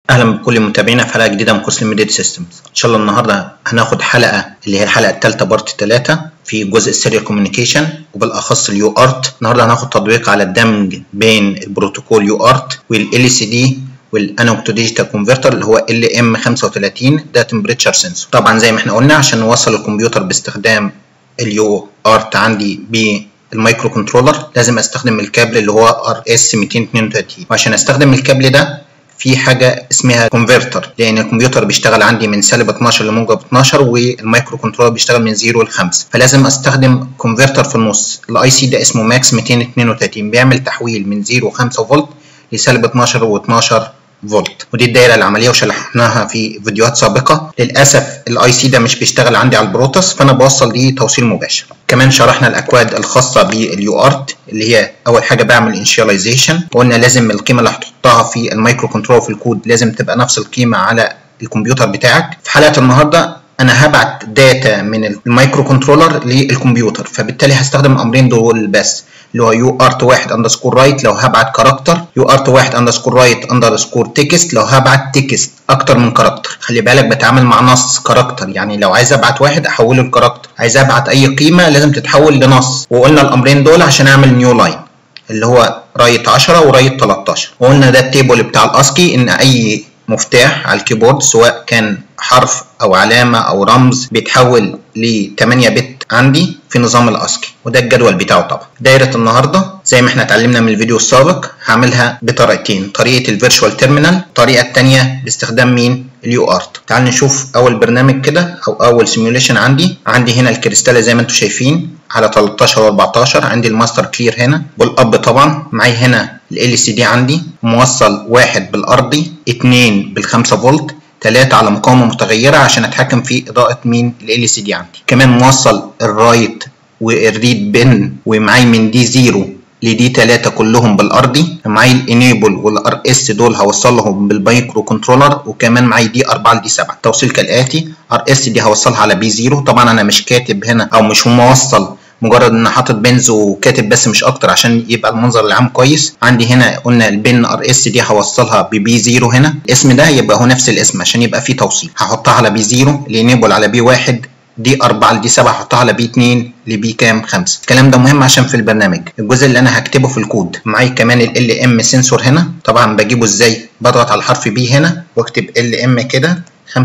اهلا بكل متابعينا في حلقه جديده من كورس الميديا سيستمز ان شاء الله النهارده هناخد حلقه اللي هي الحلقه الثالثه بارت 3 في جزء السيريال كوميونيكيشن وبالاخص اليو ارت النهارده هناخد تطبيق على الدمج بين البروتوكول يو ارت والال سي دي والانالوج تو ديجيتال كونفرتر اللي هو ال ام 35 ده تمبريتشر سنسور طبعا زي ما احنا قلنا عشان نوصل الكمبيوتر باستخدام اليو ارت عندي بالمايكرو كنترولر لازم استخدم الكابل اللي هو ار اس 232 وعشان استخدم الكابل ده في حاجه اسمها كونفرتر لان الكمبيوتر بيشتغل عندي من سالب 12 لموجب 12 والمايكرو كنترولر بيشتغل من 0 ل 5 فلازم استخدم كونفرتر في النص الاي سي ده اسمه ماكس 232 بيعمل تحويل من 0 5 فولت لسالب 12 و12 فولت ودي الدايره العمليه وشرحناها في فيديوهات سابقه للاسف الاي سي ده مش بيشتغل عندي على البروتوس فانا بوصل ليه توصيل مباشر كمان شرحنا الاكواد الخاصه باليو ارت اللي هي اول حاجه بعمل انشاليزيشن وقلنا لازم القيمه اللي هتحطها في المايكرو كنترول في الكود لازم تبقى نفس القيمه على الكمبيوتر بتاعك في حلقه النهارده انا هبعت داتا من المايكرو كنترولر للكمبيوتر فبالتالي هستخدم الامرين دول بس اللي هو يو ارت واحد اندرسكور رايت لو هبعت كاركتر يو ارت واحد اندرسكور رايت اندرسكور تكست لو هبعت تكست اكتر من كاركتر خلي بالك بتعامل مع نص كاركتر يعني لو عايز ابعت واحد احوله لكاركتر عايز ابعت اي قيمه لازم تتحول لنص وقلنا الامرين دول عشان اعمل نيو لاين اللي هو رايت 10 ورايت 13 وقلنا ده التيبل بتاع الاسكي ان اي مفتاح على الكيبورد سواء كان حرف او علامه او رمز بيتحول ل 8 بت عندي في نظام الاسكي وده الجدول بتاعه طبعا دايره النهارده زي ما احنا اتعلمنا من الفيديو السابق هعملها بطريقتين طريقه الفيرتشوال تيرمينال الطريقه الثانيه باستخدام مين اليو ارت تعال نشوف اول برنامج كده او اول سيميوليشن عندي عندي هنا الكريستاله زي ما انتم شايفين على 13 و14 عندي الماستر كلير هنا والاب طبعا معايا هنا ال سي دي عندي موصل واحد بالارضي اتنين بالخمسة فولت 3 على مقاومه متغيره عشان اتحكم في اضاءه مين ال سي دي عندي كمان موصل الرايت والريد بن ومعاي من دي 0 لدي 3 كلهم بالارضي معايا الانيبل والار اس دول هوصلهم بالمايكرو كنترولر وكمان معايا دي 4 لدي 7 التوصيل كالاتي ار اس دي هوصلها على بي 0 طبعا انا مش كاتب هنا او مش موصل مجرد ان حاطط بنز وكاتب بس مش اكتر عشان يبقى المنظر العام كويس عندي هنا قلنا البن ار اس دي هوصلها ببي 0 هنا الاسم ده يبقى هو نفس الاسم عشان يبقى فيه توصيل هحطها على بي 0 الانيبل على بي 1 دي 4 لدي 7 هحطها على بي 2 لبي كام 5 الكلام ده مهم عشان في البرنامج الجزء اللي انا هكتبه في الكود معايا كمان ال ام سنسور هنا طبعا بجيبه ازاي بضغط على الحرف بي هنا واكتب ال ام كده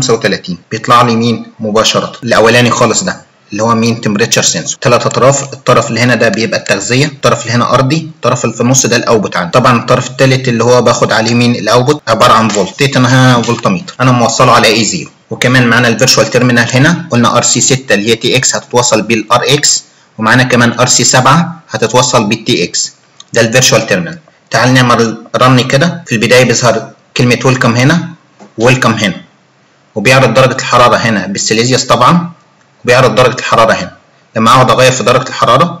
35 بيطلع لي مين مباشره الاولاني خالص ده اللي هو مين تمبريتشر سنسور ثلاث اطراف الطرف اللي هنا ده بيبقى التغذيه الطرف اللي هنا ارضي الطرف اللي في النص ده الاوتبوت عندي طبعا الطرف الثالث اللي هو باخد عليه مين الاوتبوت عباره عن فولت ديت انا هنا فولتميتر انا موصله على اي 0 وكمان معانا الفيرتشوال تيرمينال هنا قلنا ار سي 6 اللي هي تي اكس هتتوصل بالار اكس ومعانا كمان ار سي 7 هتتوصل بالتي اكس ده الفيرتشوال تيرمينال تعال نعمل رن كده في البدايه بيظهر كلمه ويلكم هنا ويلكم هنا وبيعرض درجه الحراره هنا بالسيليزيوس طبعا بيعرض درجة الحرارة هنا لما اقعد اغير في درجة الحرارة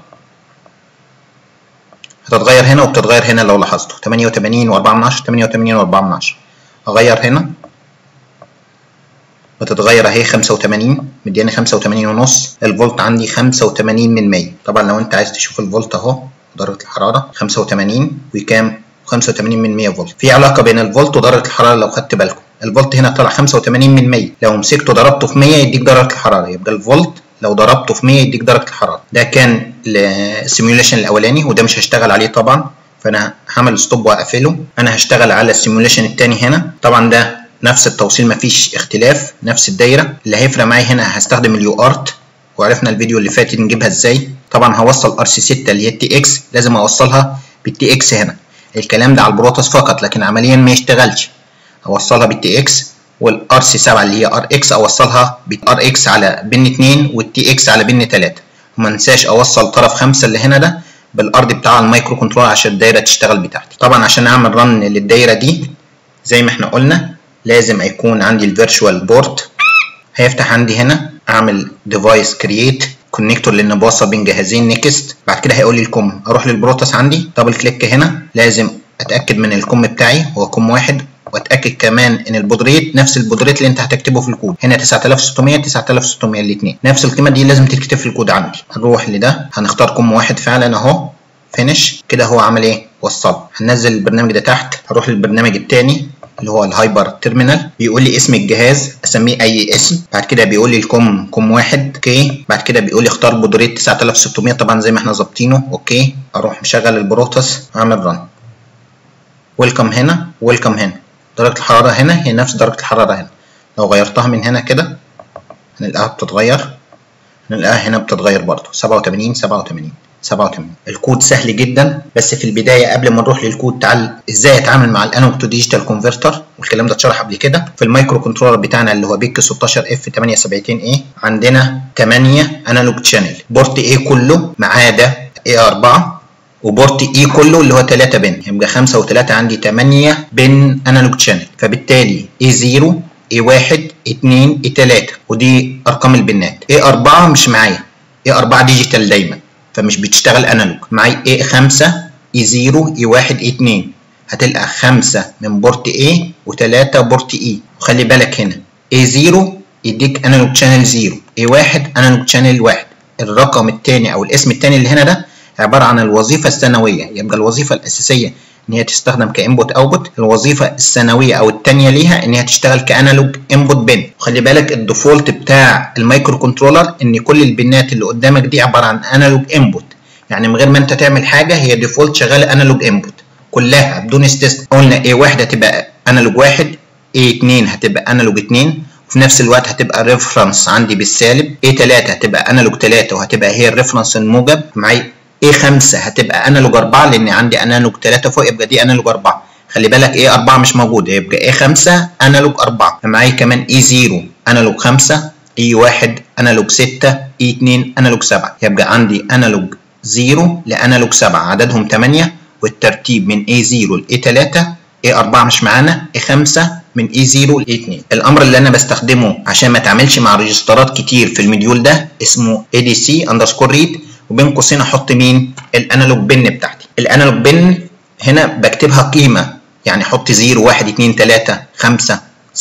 هتتغير هنا وبتتغير هنا لو لاحظتوا 88 و4 من 10 88 و4 من 10 اغير هنا بتتغير اهي 85 مدياني 85 ونص الفولت عندي 85 من 100 طبعا لو انت عايز تشوف الفولت اهو درجة الحرارة 85 وكام 85 من 100 فولت في علاقة بين الفولت ودرجة الحرارة لو خدت بالكم الفولت هنا طلع 85 من 100 لو مسكته ضربته في 100 يديك درجه الحراره يبقى الفولت لو ضربته في 100 يديك درجه الحراره ده كان السيميوليشن الاولاني وده مش هشتغل عليه طبعا فانا هعمل ستوب واقفله انا هشتغل على السيميوليشن الثاني هنا طبعا ده نفس التوصيل مفيش اختلاف نفس الدايره اللي هيفرق معايا هنا هستخدم اليو ارت وعرفنا الفيديو اللي فات نجيبها ازاي طبعا هوصل ار سي 6 اللي هي التي اكس لازم اوصلها بالتي اكس هنا الكلام ده على البروتوس فقط لكن عمليا ما يشتغلش اوصلها بالتي اكس والار سي 7 اللي هي ار اكس اوصلها بالار اكس على بن 2 والتي اكس على بن 3 وما انساش اوصل طرف 5 اللي هنا ده بالارض بتاع المايكرو كنترول عشان الدايره تشتغل بتاعتي طبعا عشان اعمل رن للدايره دي زي ما احنا قلنا لازم يكون عندي الفيرتشوال بورت هيفتح عندي هنا اعمل ديفايس كرييت كونكتور لان بوصل بين جهازين نيكست بعد كده هيقول لي الكم اروح للبروتوس عندي دبل كليك هنا لازم اتاكد من الكم بتاعي هو كم واحد واتاكد كمان ان البودريت نفس البودريت اللي انت هتكتبه في الكود هنا 9600 9600 الاثنين نفس القيمه دي لازم تتكتب في الكود عندي هنروح لده هنختار كم واحد فعلا اهو فينش كده هو عمل ايه وصل هننزل البرنامج ده تحت هروح للبرنامج الثاني اللي هو الهايبر تيرمينال بيقول لي اسم الجهاز اسميه اي اسم بعد كده بيقول لي الكوم كوم واحد اوكي بعد كده بيقول لي اختار بودريت 9600 طبعا زي ما احنا ظابطينه اوكي اروح مشغل البروتوس اعمل رن ويلكم هنا ويلكم هنا درجه الحراره هنا هي نفس درجه الحراره هنا لو غيرتها من هنا كده هنلاقيها بتتغير هنلاقيها هنا بتتغير برضه 87 87 87 الكود سهل جدا بس في البدايه قبل ما نروح للكود تعال ازاي اتعامل مع الانالوج تو ديجيتال كونفرتر والكلام ده اتشرح قبل كده في المايكرو كنترولر بتاعنا اللي هو بيك 16 اف 870 اي عندنا 8 انالوج تشانل بورت اي كله ما عدا اي 4 وبورت اي كله اللي هو 3 بن يبقى 5 و3 عندي 8 بن انالوج تشانل فبالتالي اي 0 اي 1 2 اي 3 ودي ارقام البنات اي 4 مش معايا اي 4 ديجيتال دايما فمش بتشتغل انالوج معايا اي 5 اي 0 اي 1 اي 2 هتلقى 5 من بورت اي و3 بورت اي وخلي بالك هنا اي 0 يديك انالوج شانل 0 اي 1 انالوج شانل 1 الرقم الثاني او الاسم الثاني اللي هنا ده عباره عن الوظيفه الثانويه يبقى الوظيفه الاساسيه ان هي تستخدم كانبوت اوتبوت الوظيفه الثانويه او الثانيه ليها ان هي تشتغل كانالوج انبوت بن خلي بالك الديفولت بتاع المايكرو كنترولر ان كل البنات اللي قدامك دي عباره عن انالوج انبوت يعني من غير ما انت تعمل حاجه هي ديفولت شغاله انالوج انبوت كلها بدون استثناء قلنا ايه واحد هتبقى انالوج واحد ايه 2 هتبقى انالوج 2 وفي نفس الوقت هتبقى ريفرنس عندي بالسالب ايه 3 هتبقى انالوج 3 وهتبقى هي الريفرنس الموجب معايا ايه 5 هتبقى انالوج 4 لان عندي انالوج 3 فوق يبقى دي انالوج 4 خلي بالك ايه 4 مش موجوده يبقى ايه 5 انالوج 4 معايا كمان ايه 0 انالوج 5 اي 1 انالوج 6 اي 2 انالوج 7 يبقى عندي انالوج 0 لانالوج 7 عددهم 8 والترتيب من اي 0 لاي 3 اي 4 مش معانا اي 5 من اي 0 لاي 2 الامر اللي انا بستخدمه عشان ما اتعاملش مع ريجسترات كتير في المديول ده اسمه اي دي سي اندرسكور ريد وبين قوسين احط مين الانالوج بن بتاعتي الانالوج بن هنا بكتبها قيمه يعني احط 0 1 2 3 5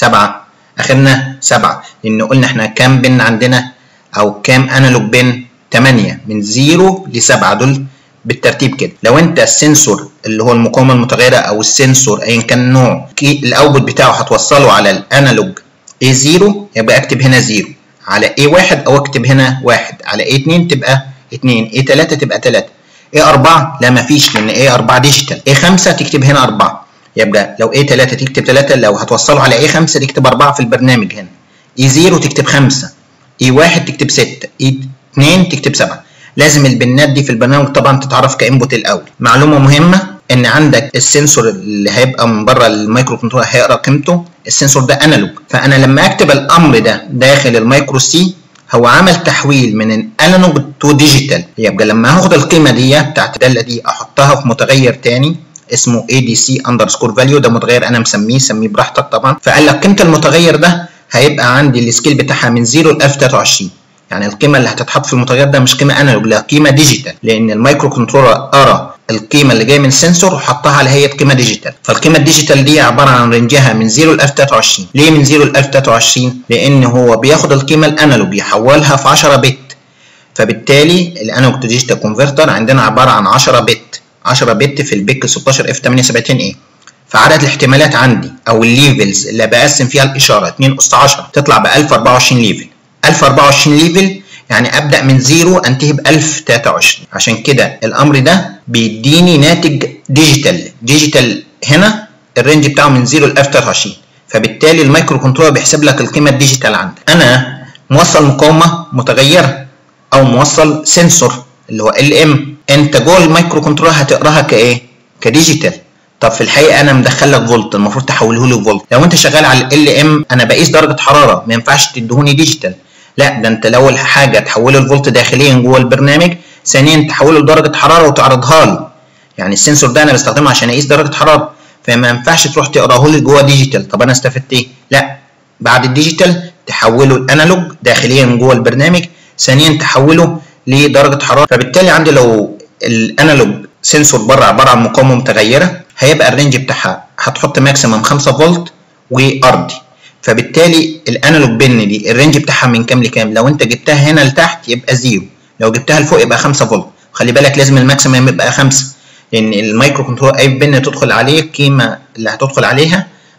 7 اخرنا 7 لان قلنا احنا كام بن عندنا او كام انالوج بن 8 من 0 ل 7 دول بالترتيب كده لو انت السنسور اللي هو المقاومه المتغيره او السنسور ايا كان نوع الاوتبوت بتاعه هتوصله على الانالوج A0 يبقى اكتب هنا 0 على A1 او اكتب هنا 1 على A2 تبقى 2 A3 تبقى 3 A4 لا مفيش لان A4 ديجيتال A5 تكتب هنا 4 يبقى لو A3 تكتب 3 لو هتوصله على A5 تكتب 4 في البرنامج هنا E0 تكتب 5 E1 تكتب 6 E2 تكتب 7 لازم البنات دي في البرنامج طبعا تتعرف كانبوت الاول معلومه مهمه ان عندك السنسور اللي هيبقى من بره المايكرو كنترولر هيقرا قيمته السنسور ده انالوج فانا لما اكتب الامر ده داخل المايكرو سي هو عمل تحويل من الانالوج تو ديجيتال يبقى لما هاخد القيمه دي بتاعت الداله دي احطها في متغير تاني اسمه ADC underscore value ده متغير انا مسميه سميه براحتك طبعا فقال لك قيمه المتغير ده هيبقى عندي السكيل بتاعها من 0 ل 1023 يعني القيمه اللي هتتحط في المتغير ده مش قيمه انالوج لا قيمه ديجيتال لان المايكرو كنترولر قرا القيمه اللي جايه من السنسور وحطها على هيئه قيمه ديجيتال فالقيمه الديجيتال دي عباره عن رينجها من 0 ل 1023 ليه من 0 ل 1023 لان هو بياخد القيمه الانالوج يحولها في 10 بت فبالتالي الانالوج تو ديجيتال كونفرتر عندنا عباره عن 10 بت 10 بت في البيك 16 اف 78 اي فعدد الاحتمالات عندي او الليفلز اللي بقسم فيها الاشاره 2 اس 10 تطلع ب 1024 ليفل 1024 ليفل يعني ابدا من زيرو انتهي ب 1023 عشان كده الامر ده بيديني ناتج ديجيتال ديجيتال هنا الرينج بتاعه من 0 ل 1023 فبالتالي المايكرو كنترولر بيحسب لك القيمه الديجيتال عندك انا موصل مقاومه متغيره او موصل سنسور اللي هو ال ام انت جوه المايكرو كنترولر هتقراها كايه كديجيتال طب في الحقيقه انا مدخل لك فولت المفروض تحوله لي فولت لو انت شغال على ال ام انا بقيس درجه حراره ما ينفعش تدهوني ديجيتال لا ده انت الاول حاجه تحوله لفولت داخليا جوه البرنامج ثانيا تحوله لدرجه حراره وتعرضها لي يعني السنسور ده انا بستخدمه عشان اقيس درجه حراره فما ينفعش تروح تقراه لي جوه ديجيتال طب انا استفدت ايه لا بعد الديجيتال تحوله الانالوج داخليا جوه البرنامج ثانيا تحوله لدرجه حراره فبالتالي عندي لو الانالوج سنسور بره عباره عن مقاومه متغيره هيبقى الرينج بتاعها هتحط ماكسيمم 5 فولت وارضي فبالتالي الانالوج بن دي الرينج بتاعها من كام لكام لو انت جبتها هنا لتحت يبقى زيرو لو جبتها لفوق يبقى 5 فولت خلي بالك لازم الماكسيمم يبقى 5 لان المايكرو كنترول اي بن تدخل عليه القيمه اللي هتدخل عليها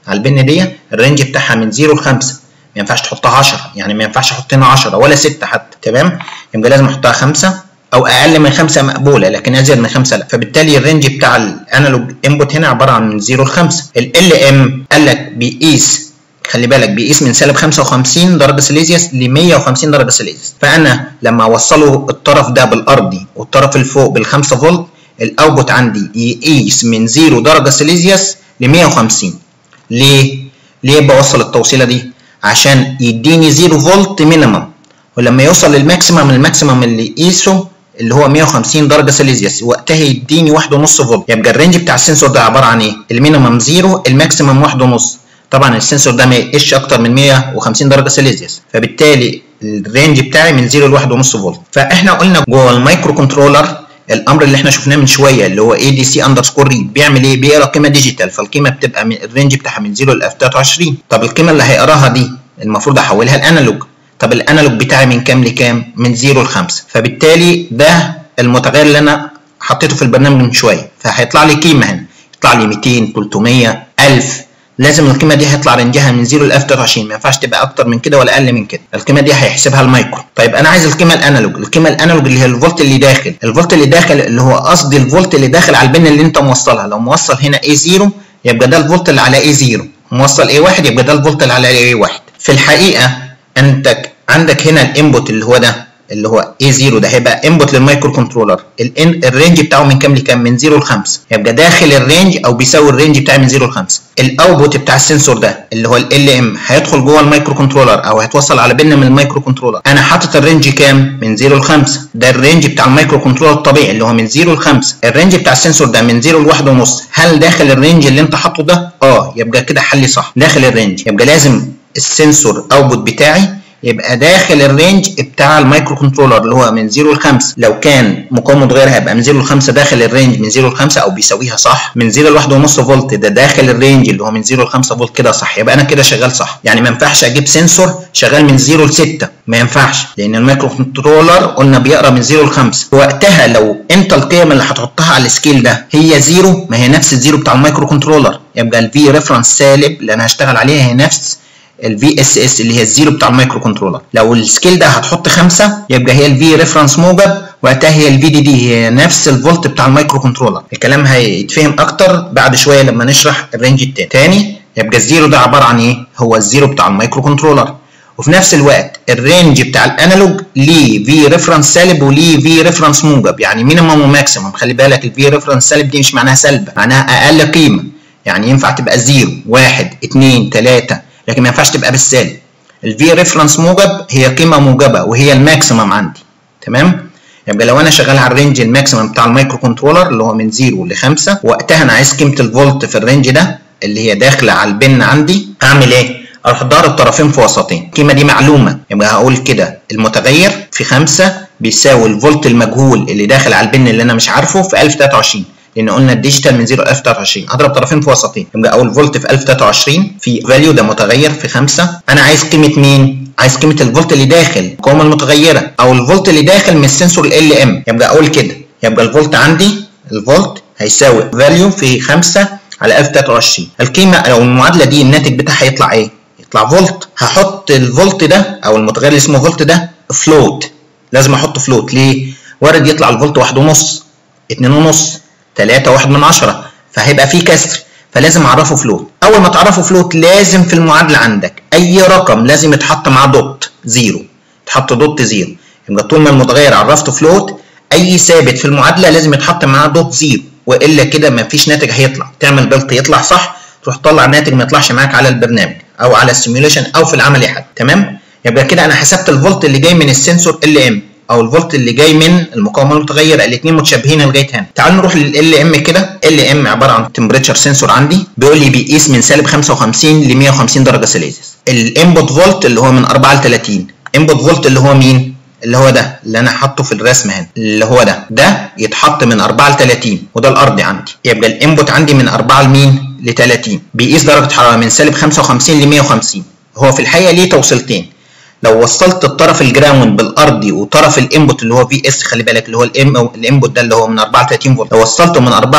على البن دي الرينج بتاعها من 0 ل 5 ما ينفعش تحطها 10 يعني ما ينفعش احط هنا 10 ولا 6 حتى تمام يبقى لازم احطها 5 او اقل من 5 مقبوله لكن ازيد من 5 لا فبالتالي الرينج بتاع الانالوج انبوت هنا عباره عن من 0 ل 5 ال ام قال لك بيقيس خلي بالك بيقيس من سالب 55 درجه سيليزيوس ل 150 درجه سيليزيوس فانا لما اوصله الطرف ده بالارضي والطرف اللي فوق بال 5 فولت الاوتبوت عندي يقيس من 0 درجه سيليزيوس ل 150 ليه؟ ليه بوصل التوصيله دي؟ عشان يديني 0 فولت مينيمم ولما يوصل للماكسيمم الماكسيمم اللي يقيسه اللي هو 150 درجه سيليزيوس وقتها يديني 1.5 فولت يبقى الرينج بتاع السنسور ده عباره عن ايه؟ المينيمم 0 الماكسيمم 1.5 طبعا السنسور ده ما يقيسش اكتر من 150 درجه سيليزيوس فبالتالي الرينج بتاعي من 0 ل 1.5 فولت فاحنا قلنا جوه المايكرو كنترولر الامر اللي احنا شفناه من شويه اللي هو اي دي سي اندرسكور ريد بيعمل ايه؟ بيقرا قيمه ديجيتال فالقيمه بتبقى من الرينج بتاعها من 0 ل 23 طب القيمه اللي هيقراها دي المفروض احولها لانالوج طب الانالوج بتاعي من كام لكام؟ من 0 ل 5 فبالتالي ده المتغير اللي انا حطيته في البرنامج من شويه فهيطلع لي قيمه هنا يطلع لي 200 300 1000 لازم القيمه دي هيطلع رينجها من 0 ل 23 ما ينفعش تبقى اكتر من كده ولا اقل من كده القيمه دي هيحسبها المايكرو طيب انا عايز القيمه الانالوج القيمه الانالوج اللي هي الفولت اللي داخل الفولت اللي داخل اللي هو قصدي الفولت اللي داخل على البن اللي انت موصلها لو موصل هنا A0 يبقى ده الفولت اللي على A0 موصل A1 يبقى ده الفولت اللي على A1 في الحقيقه انت عندك هنا الانبوت اللي هو ده اللي هو A0 ده هيبقى انبوت للمايكرو كنترولر الرينج بتاعه من كام لكام من 0 ل 5 يبقى داخل الرينج او بيساوي الرينج بتاعي من 0 ل 5 الاوتبوت بتاع السنسور ده اللي هو ال ام هيدخل جوه المايكرو كنترولر او هيتوصل على بن من المايكرو كنترولر انا حاطط الرينج كام من 0 ل 5 ده الرينج بتاع المايكرو كنترولر الطبيعي اللي هو من 0 ل 5 الرينج بتاع السنسور ده من 0 ل 1 ونص هل داخل الرينج اللي انت حاطه ده اه يبقى كده حلي صح داخل الرينج يبقى لازم السنسور اوتبوت بتاعي يبقى داخل الرينج بتاع المايكرو كنترولر اللي هو من 0 ل 5 لو كان مقاومه متغير هيبقى من 0 ل 5 داخل الرينج من 0 ل 5 او بيساويها صح من 0 ل 1.5 فولت ده داخل الرينج اللي هو من 0 ل 5 فولت كده صح يبقى انا كده شغال صح يعني ما ينفعش اجيب سنسور شغال من 0 ل 6 ما ينفعش لان المايكرو كنترولر قلنا بيقرا من 0 ل 5 وقتها لو انت القيم اللي هتحطها على السكيل ده هي 0 ما هي نفس الزيرو بتاع المايكرو كنترولر يبقى الفي ريفرنس سالب اللي انا هشتغل عليها هي نفس الفي اس اس اللي هي الزيرو بتاع المايكرو كنترولر لو السكيل ده هتحط خمسة يبقى هي الفي ريفرنس موجب وقتها هي الفي دي دي هي نفس الفولت بتاع المايكرو كنترولر الكلام هيتفهم اكتر بعد شويه لما نشرح الرينج التاني تاني يبقى الزيرو ده عباره عن ايه هو الزيرو بتاع المايكرو كنترولر وفي نفس الوقت الرينج بتاع الانالوج ليه في ريفرنس سالب وليه في ريفرنس موجب يعني مينيمم وماكسيمم خلي بالك الفي ريفرنس سالب دي مش معناها سلبه معناها اقل قيمه يعني ينفع تبقى زيرو واحد اتنين تلاته لكن ما ينفعش تبقى بالسالب الفي ريفرنس موجب هي قيمه موجبه وهي الماكسيمم عندي تمام يبقى لو انا شغال على الرينج الماكسيمم بتاع المايكرو كنترولر اللي هو من 0 ل 5 وقتها انا عايز قيمه الفولت في الرينج ده اللي هي داخله على البن عندي هعمل ايه اروح ضارب الطرفين في وسطين القيمه دي معلومه يبقى هقول كده المتغير في 5 بيساوي الفولت المجهول اللي داخل على البن اللي انا مش عارفه في 1023 لان قلنا الديجيتال من 0 ل 1023 اضرب طرفين في وسطين يبقى اول فولت في 1023 في فاليو ده متغير في 5 انا عايز قيمه مين عايز قيمه الفولت اللي داخل المقاومه المتغيره او الفولت اللي داخل من السنسور ال ام يبقى اقول كده يبقى الفولت عندي الفولت هيساوي فاليو في 5 على 1023 القيمه او المعادله دي الناتج بتاعها هيطلع ايه يطلع فولت هحط الفولت ده او المتغير اللي اسمه فولت ده فلوت لازم احطه فلوت ليه وارد يطلع الفولت واحد ونص اتنين ونص 3 واحد من عشرة فهيبقى فيه كسر فلازم اعرفه فلوت اول ما تعرفه فلوت لازم في المعادله عندك اي رقم لازم يتحط معاه دوت زيرو تحط دوت زيرو يبقى طول ما المتغير عرفته فلوت اي ثابت في المعادله لازم يتحط معاه دوت زيرو والا كده مفيش ناتج هيطلع تعمل بلط يطلع صح تروح تطلع ناتج ما يطلعش معاك على البرنامج او على السيميوليشن او في العملي حتى تمام يبقى كده انا حسبت الفولت اللي جاي من السنسور ال ام او الفولت اللي جاي من المقاومه المتغيره الاثنين متشابهين لغايه هنا تعال نروح لل ام كده ال ام عباره عن تمبريتشر سنسور عندي بيقول لي بيقيس من سالب 55 ل 150 درجه سيليزيوس الانبوت فولت اللي هو من 4 ل 30 انبوت فولت اللي هو مين اللي هو ده اللي انا حاطه في الرسم هنا اللي هو ده ده يتحط من 4 ل 30 وده الارضي عندي يبقى الانبوت عندي من 4 لمين ل 30 بيقيس درجه حراره من سالب 55 ل 150 هو في الحقيقه ليه توصيلتين لو وصلت الطرف الجراوند بالارضي وطرف الانبوت اللي هو في اس خلي بالك اللي هو الام الانبوت ده اللي هو من 4 ل 30 فولت لو وصلته من 4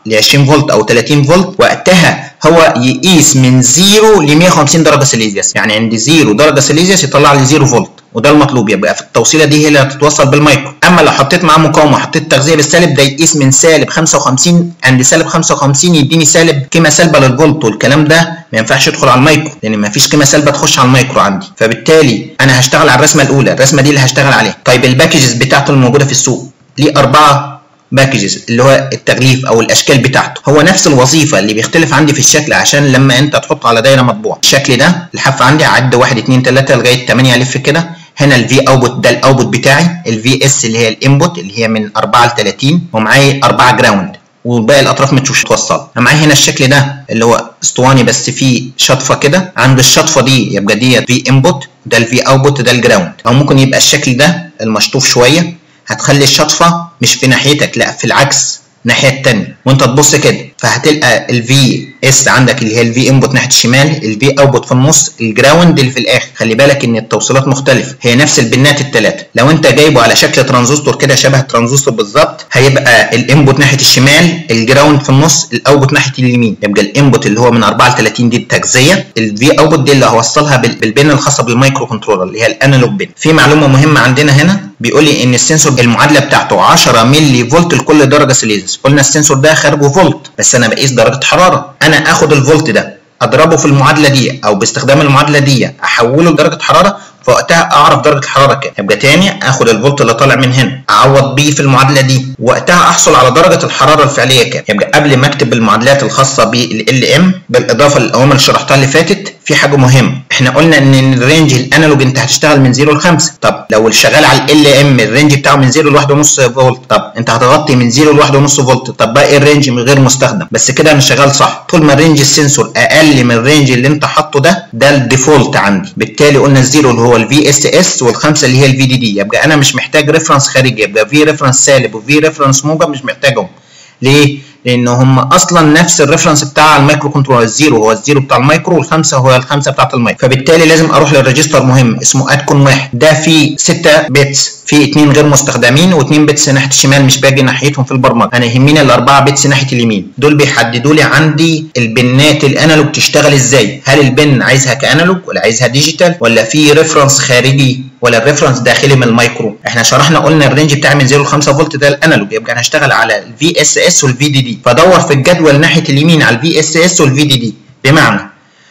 ل 20 فولت او 30 فولت وقتها هو يقيس من 0 ل 150 درجه سيليزيوس يعني عند 0 درجه سيليزيوس يطلع لي 0 فولت وده المطلوب يبقى في التوصيله دي هي اللي هتتوصل بالمايكرو اما لو حطيت معاه مقاومه وحطيت تغذيه بالسالب ده يقيس من سالب 55 عند سالب 55 يديني سالب قيمه سالبه للفولت والكلام ده ما ينفعش يدخل على المايكرو لان ما فيش قيمه سالبه تخش على المايكرو عندي فبالتالي انا هشتغل على الرسمه الاولى الرسمه دي اللي هشتغل عليها طيب الباكجز بتاعته الموجوده في السوق ليه اربعه باكجز اللي هو التغليف او الاشكال بتاعته هو نفس الوظيفه اللي بيختلف عندي في الشكل عشان لما انت تحطه على دايره مطبوعه الشكل ده الحف عندي عد 1 2 3 لغايه 8 الف كده هنا الفي اوتبوت ده الاوتبوت بتاعي الفي اس اللي هي الانبوت اللي هي من 4 ل 30 ومعايا 4 جراوند وباقي الاطراف مش متوصله انا معايا هنا الشكل ده اللي هو اسطواني بس فيه شطفه كده عند الشطفه دي يبقى دي في انبوت ده الفي اوتبوت ده الجراوند او ممكن يبقى الشكل ده المشطوف شويه هتخلي الشطفه مش في ناحيتك لا في العكس الناحيه الثانيه وانت تبص كده فهتلقى الفي اس عندك اللي هي الفي انبوت ناحيه الشمال الفي اوتبوت في النص الجراوند اللي في الاخر خلي بالك ان التوصيلات مختلفه هي نفس البنات الثلاثه لو انت جايبه على شكل ترانزستور كده شبه الترانزستور بالظبط هيبقى الانبوت ناحيه الشمال الجراوند في النص الاوتبوت ناحيه اليمين يبقى الانبوت اللي هو من 4 ل 30 دي التغذيه الفي اوتبوت دي اللي هوصلها بالبن الخاصه بالمايكرو كنترولر اللي هي الانالوج بن في معلومه مهمه عندنا هنا بيقول لي ان السنسور المعادله بتاعته 10 ملي فولت لكل درجه سيليزيوس قلنا السنسور ده خارجه فولت بس انا بقيس درجه حراره انا اخد الفولت ده اضربه في المعادله دي او باستخدام المعادله دي احوله لدرجه حراره فوقتها اعرف درجه الحراره كام يبقى تاني اخد الفولت اللي طالع من هنا اعوض بيه في المعادله دي وقتها احصل على درجه الحراره الفعليه كام يبقى قبل ما اكتب المعادلات الخاصه بال ام بالاضافه للاوامر اللي شرحتها اللي فاتت في حاجه مهمه احنا قلنا ان الرينج الانالوج انت هتشتغل من 0 ل 5 طب لو شغال على ال ام الرينج بتاعه من 0 ل 1.5 فولت طب انت هتغطي من 0 ل 1.5 فولت طب باقي الرينج غير مستخدم بس كده انا شغال صح طول ما الرينج السنسور اقل من الرينج اللي انت حاطه ده ده الديفولت عندي بالتالي قلنا الزيرو اللي هو الفي اس اس والخمسه اللي هي الفي دي دي يبقى انا مش محتاج ريفرنس خارجي يبقى في ريفرنس سالب وفي ريفرنس موجب مش محتاجهم ليه؟ لان هم اصلا نفس الريفرنس بتاع المايكرو كنترولر الزيرو هو الزيرو بتاع المايكرو والخمسه هو الخمسه بتاعت المايكرو فبالتالي لازم اروح للريجستر مهم اسمه ادكون واحد ده فيه 6 بيتس في اثنين غير مستخدمين واثنين بيتس ناحيه الشمال مش باجي ناحيتهم في البرمجه انا يهمني الاربعه بيتس ناحيه اليمين دول بيحددوا لي عندي البنات الانالوج تشتغل ازاي هل البن عايزها كانالوج ولا عايزها ديجيتال ولا في ريفرنس خارجي ولا الريفرنس داخلي من المايكرو احنا شرحنا قلنا الرينج بتاعي من 0 ل 5 فولت ده الانالوج يبقى انا هشتغل على الفي اس اس والفي دي دي فدور في الجدول ناحيه اليمين على الفي اس اس والفي دي دي بمعنى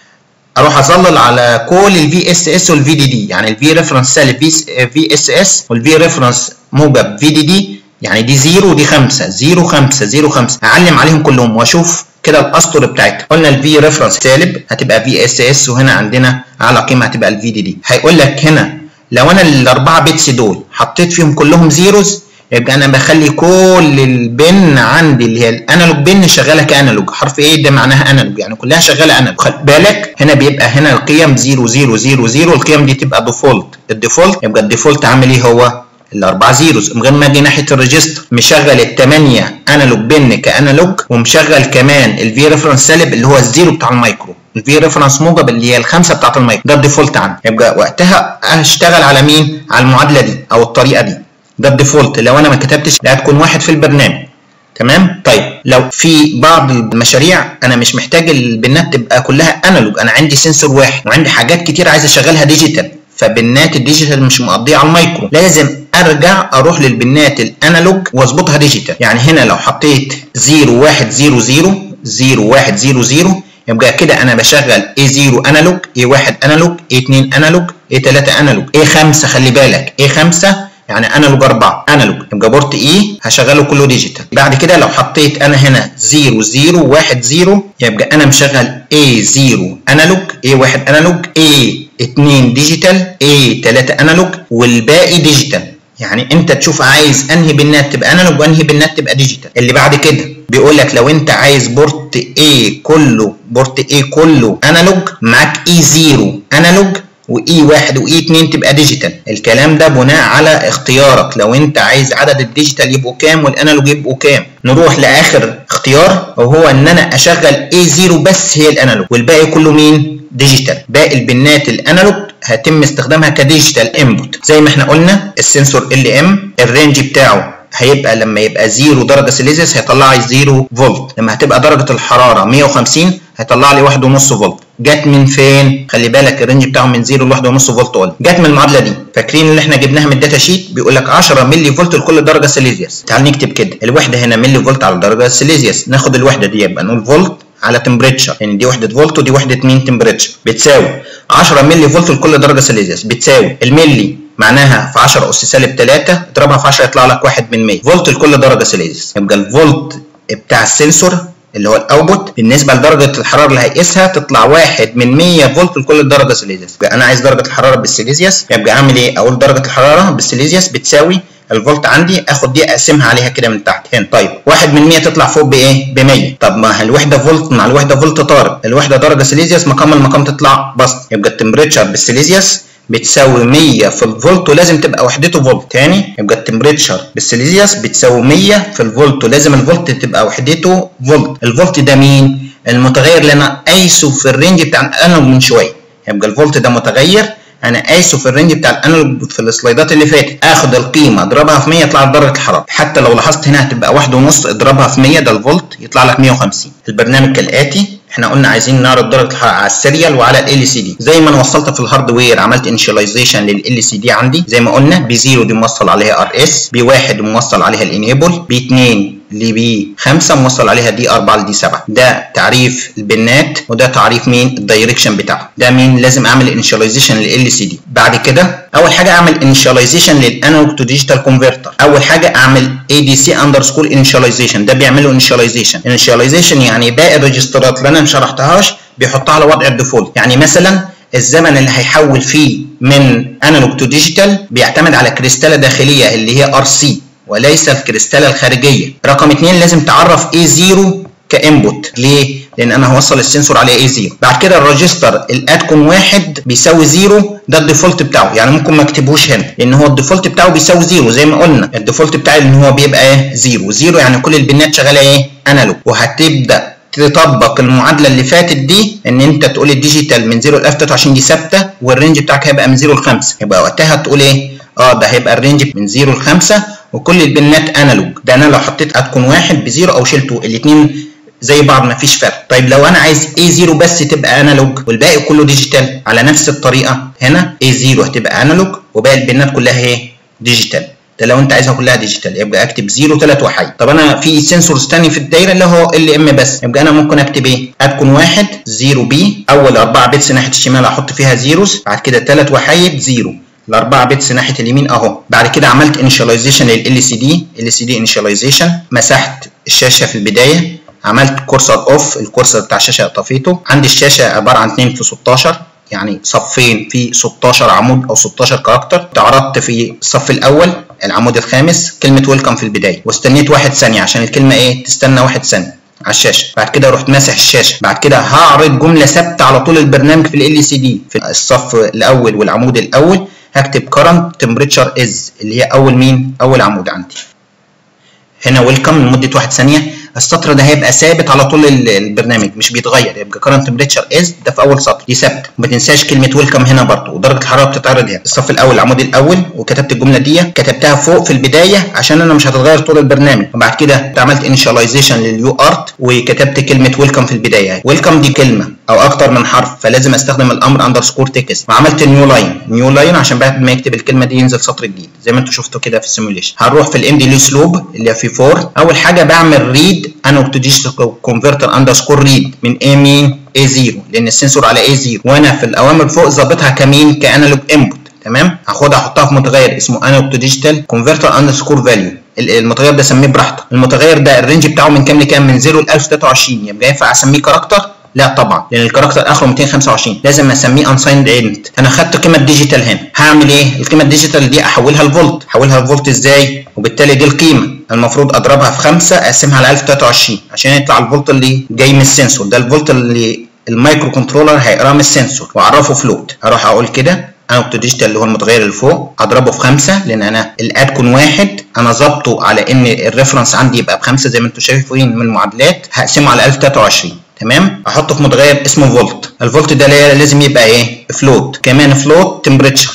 اروح اظلل على كل الفي اس اس والفي دي دي يعني الفي ريفرنس سالب في اس اس والفي ريفرنس موجب في دي دي يعني دي 0 ودي 5 0 5 0 5 اعلم عليهم كلهم واشوف كده الاسطر بتاعتها قلنا الفي ريفرنس سالب هتبقى في اس اس وهنا عندنا اعلى قيمه هتبقى الفي دي دي هيقول لك هنا لو انا الاربعه بيتس دول حطيت فيهم كلهم زيروز يبقى انا بخلي كل البن عندي اللي هي الانالوج بن شغاله كانالوج حرف ايه ده معناها انالوج يعني كلها شغاله انالوج خد بالك هنا بيبقى هنا القيم 0 0 0 0 القيم دي تبقى ديفولت الديفولت يبقى الديفولت عامل ايه هو الاربع زيروز من غير ما اجي ناحيه الريجستر مشغل الثمانيه انالوج بن كانالوج ومشغل كمان الفي ريفرنس سالب اللي هو الزيرو بتاع المايكرو الفي ريفرنس موجب اللي هي الخمسه بتاعت المايكرو ده الديفولت عندي يبقى وقتها هشتغل على مين على المعادله دي او الطريقه دي ده الديفولت لو انا ما كتبتش لا هتكون واحد في البرنامج تمام طيب لو في بعض المشاريع انا مش محتاج البنات تبقى كلها انالوج انا عندي سنسور واحد وعندي حاجات كتير عايز اشغلها ديجيتال فبنات الديجيتال مش مقضيه على المايكرو لازم ارجع اروح للبنات الانالوج واظبطها ديجيتال يعني هنا لو حطيت 0 1 0 0 0 1 0 0 يبقى كده انا بشغل A0 انالوج A1 انالوج A2 انالوج A3 انالوج A5 خلي بالك A5 يعني انالوج 4 انالوج يبقى بورت اي هشغله كله ديجيتال بعد كده لو حطيت انا هنا 0 0 1 0 يبقى انا مشغل A0 انالوج A1 انالوج A2 ديجيتال A3 انالوج والباقي ديجيتال يعني انت تشوف عايز انهي بنات تبقى انالوج وانهي بنات تبقى ديجيتال اللي بعد كده بيقول لك لو انت عايز بورت A كله بورت A كله انالوج معاك E0 انالوج واي واحد واي اتنين تبقى ديجيتال الكلام ده بناء على اختيارك لو انت عايز عدد الديجيتال يبقوا كام والانالوج يبقوا كام نروح لاخر اختيار وهو ان انا اشغل اي زيرو بس هي الانالوج والباقي كله مين ديجيتال باقي البنات الانالوج هيتم استخدامها كديجيتال انبوت زي ما احنا قلنا السنسور ال ام الرينج بتاعه هيبقى لما يبقى 0 درجه سيليزيوس هيطلع لي 0 فولت لما هتبقى درجه الحراره 150 هيطلع لي 1.5 فولت جت من فين خلي بالك الرينج بتاعهم من 0 ل 1.5 فولت قلنا جت من المعادله دي فاكرين اللي احنا جبناها من الداتا شيت بيقول لك 10 ملي فولت لكل درجه سيليزيوس تعال نكتب كده الوحده هنا ملي فولت على درجه سيليزيوس ناخد الوحده دي يبقى نقول فولت على تمبريتشر يعني دي وحده فولت ودي وحده مين تمبريتشر بتساوي 10 ملي فولت لكل درجه سيليزيوس بتساوي الملي معناها في 10 اس سالب 3 اضربها في 10 يطلع لك 1 من 100 فولت لكل درجه سيليزيوس يبقى الفولت بتاع السنسور اللي هو الاوتبوت بالنسبه لدرجه الحراره اللي هيقيسها تطلع 1 من 100 فولت لكل درجه سيليزيوس يبقى انا عايز درجه الحراره بالسيليزيوس يبقى اعمل ايه اقول درجه الحراره بالسيليزيوس بتساوي الفولت عندي اخد دي اقسمها عليها كده من تحت هنا طيب 1 من 100 تطلع فوق بايه ب 100 طب ما الوحده فولت مع الوحده فولت طارق الوحده درجه سيليزيوس مقام المقام تطلع بسط يبقى التمبريتشر بالسيليزيوس بتساوي 100 في الفولت ولازم تبقى وحدته فولت تاني يبقى التمبريتشر بالسيليزيوس بتساوي 100 في الفولت ولازم الفولت تبقى وحدته فولت الفولت ده مين المتغير اللي انا قايسه في الرينج بتاع الانالوج من شويه يبقى الفولت ده متغير انا قايسه في الرينج بتاع الانالوج في السلايدات اللي فاتت اخد القيمه اضربها في 100 يطلع درجه الحراره حتى لو لاحظت هنا هتبقى واحد ونص اضربها في 100 ده الفولت يطلع لك 150 البرنامج كالاتي احنا قلنا عايزين نعرض درجه الحراره على السيريال وعلى ال سي دي زي ما انا وصلت في الهاردوير عملت انشاليزيشن لل سي دي عندي زي ما قلنا ب 0 دي موصل عليها ار اس ب 1 موصل عليها الانيبل ب 2 لبي 5 موصل عليها دي 4 لدي 7 ده تعريف البنات وده تعريف مين الدايركشن بتاعه ده مين لازم اعمل انيشاليزيشن لل سي دي بعد كده اول حاجه اعمل انيشاليزيشن للانالوج تو ديجيتال كونفرتر اول حاجه اعمل اي دي سي اندرسكور انيشاليزيشن ده بيعمل له انيشاليزيشن انيشاليزيشن يعني باقي الريجسترات اللي انا ما شرحتهاش بيحطها على وضع الديفولت يعني مثلا الزمن اللي هيحول فيه من انالوج تو ديجيتال بيعتمد على كريستاله داخليه اللي هي ار سي وليس الكريستاله الخارجيه رقم اثنين لازم تعرف اي 0 كانبوت ليه لان انا هوصل السنسور على اي 0 بعد كده الريجستر الادكون واحد بيساوي 0 ده الديفولت بتاعه يعني ممكن ما اكتبوش هنا لان هو الديفولت بتاعه بيساوي 0 زي ما قلنا الديفولت بتاعي ان هو بيبقى ايه 0 0 يعني كل البنات شغاله ايه انالوج وهتبدا تطبق المعادله اللي فاتت دي ان انت تقول الديجيتال من 0 ل اف 23 دي ثابته والرينج بتاعك هيبقى من 0 ل 5 يبقى وقتها تقول ايه اه ده هيبقى الرينج من 0 ل 5 وكل البنات انالوج ده انا لو حطيت ادكون واحد بزيرو او شلته الاثنين زي بعض مفيش فرق طيب لو انا عايز اي 0 بس تبقى انالوج والباقي كله ديجيتال على نفس الطريقه هنا اي 0 هتبقى انالوج وباقي البنات كلها ايه ديجيتال ده لو انت عايزها كلها ديجيتال يبقى اكتب 0 3 وحيد طب انا في سنسورز تاني في الدايره اللي هو ال ام بس يبقى انا ممكن اكتب ايه ادكون واحد 0 بي اول اربعه بيتس ناحيه الشمال احط فيها زيروز بعد كده 3 وحيد 0 الاربعه بيتس ناحيه اليمين اهو بعد كده عملت انيشاليزيشن لل سي دي ال سي دي انيشاليزيشن مسحت الشاشه في البدايه عملت كورسر اوف الكورسر بتاع الشاشه طفيته عندي الشاشه عباره عن 2 في 16 يعني صفين في 16 عمود او 16 كاركتر عرضت في الصف الاول العمود الخامس كلمه ويلكم في البدايه واستنيت واحد ثانيه عشان الكلمه ايه تستنى واحد ثانيه على الشاشه بعد كده رحت ماسح الشاشه بعد كده هعرض جمله ثابته على طول البرنامج في ال سي دي في الصف الاول والعمود الاول هكتب current temperature is اللي هي اول مين اول عمود عندي هنا ويلكم لمده واحد ثانيه السطر ده هيبقى ثابت على طول البرنامج مش بيتغير يبقى current temperature is ده في اول سطر دي ثابته وما تنساش كلمه ويلكم هنا برضه ودرجه الحراره بتتعرض هنا الصف الاول العمود الاول وكتبت الجمله دي كتبتها فوق في البدايه عشان انا مش هتتغير طول البرنامج وبعد كده عملت انيشاليزيشن لليو ارت وكتبت كلمه ويلكم في البدايه ويلكم دي كلمه او اكتر من حرف فلازم استخدم الامر اندرسكور تكست وعملت نيو لاين نيو لاين عشان بعد ما يكتب الكلمه دي ينزل سطر جديد زي ما انتم شفتوا كده في السيموليشن هنروح في الام دي لي سلوب اللي في 4 اول حاجه بعمل ريد انالوج تو ديجيتال كونفرتر اندرسكور ريد من اي مين اي 0 لان السنسور على اي 0 وانا في الاوامر فوق ظابطها كمين كانالوج انبوت تمام هاخدها احطها في متغير اسمه انالوج تو ديجيتال كونفرتر اندرسكور فاليو المتغير ده سميه براحتك المتغير ده الرينج بتاعه من كام لكام من 0 ل 1023 يبقى ينفع اسميه كاركتر لا طبعا لان الكاركتر اخره 225 لازم اسميه انسايند انت انا خدت قيمه ديجيتال هنا هعمل ايه القيمه الديجيتال دي احولها لفولت احولها لفولت ازاي وبالتالي دي القيمه المفروض اضربها في 5 اقسمها على 1023 عشان يطلع الفولت اللي جاي من السنسور ده الفولت اللي المايكرو كنترولر هيقراه من السنسور واعرفه فلوت هروح اقول كده انالوج ديجيتال اللي هو المتغير اللي فوق اضربه في 5 لان انا الادكون واحد انا ظابطه على ان الريفرنس عندي يبقى بخمسه زي ما انتم شايفين من المعادلات هقسمه على 1023 تمام احطه في متغير اسمه فولت الفولت ده لازم يبقى ايه فلوت كمان فلوت تمبريتشر